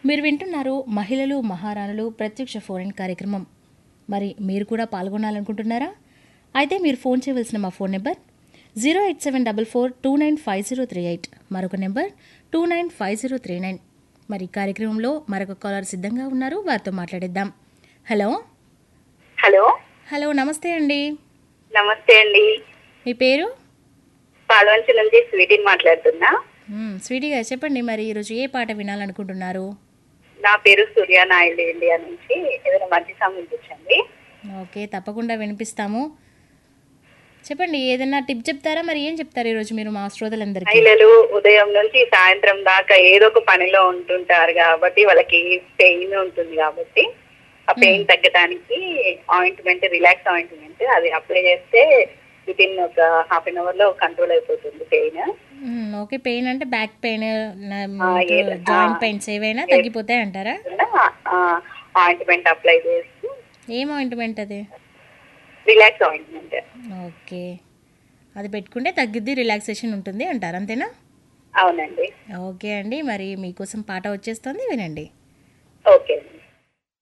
మీరు వింటున్నారు మహిళలు మహారాణులు ప్రత్యక్ష ఫోన్ కార్యక్రమం మరి మీరు కూడా పాల్గొనాలనుకుంటున్నారా అయితే మీరు ఫోన్ చేయవలసిన మా phone number zero eight seven double four two nine five zero three eight మరొక number two nine five zero three nine మరి ఈ కార్యక్రమంలో మరొక కాలర్ సిద్ధంగా ఉన్నారు వారితో మాట్లాడిద్దాం హలో హలో హలో నమస్తే అండి నమస్తే అండి మీ పేరు పాల్వంచి నుంచి స్వీటీని మాట్లాడుతున్నా మ్మ్, స్వీటీ గారు చెప్పండి మరి ఈరోజు ఏ పాట వినాలనుకుంటున్నారు నా పేరు సూర్య నాయుడు ఇండియా నుంచి ఏదైనా మంచి సంబంధించండి ఓకే తప్పకుండా వినిపిస్తాము చెప్పండి ఏదైనా టిప్ చెప్తారా మరి ఏం చెప్తారు ఈరోజు మీరు మా శ్రోతలందరికీ మహిళలు ఉదయం నుంచి సాయంత్రం దాకా ఏదో ఒక పనిలో ఉంటుంటారు కాబట్టి వాళ్ళకి పెయిన్ ఉంటుంది కాబట్టి ఆ పెయిన్ తగ్గడానికి ఆయింట్మెంట్ రిలాక్స్ ఆయింట్మెంట్ అది అప్లై చేస్తే విత్ ఇన్ ఒక హాఫ్ అన్ అవర్ లో కంట్రోల్ అయిపోతుంది పెయిన్ మ్మ్, ఓకే పెయిన్ అంటే బ్యాక్ పెయిన్ ఏదో- జాయింట్ పెయిన్స్ ఏవైనా తగ్గిపోతాయి అంటారా ఆయింట్మెంట్ అప్లై చేస్తూ ఏం ఆయింట్మెంట్ అది రిలాక్స్ ఆయింట్మెంట్ ఓకే అది పెట్టుకుంటే తగ్గిద్ది రిలాక్సేషన్ ఉంటుంది అంటారు అంతేనా అవునండి ఓకే అండి మరి మీకోసం పాట వచ్చేస్తుంది వినండి ఓకే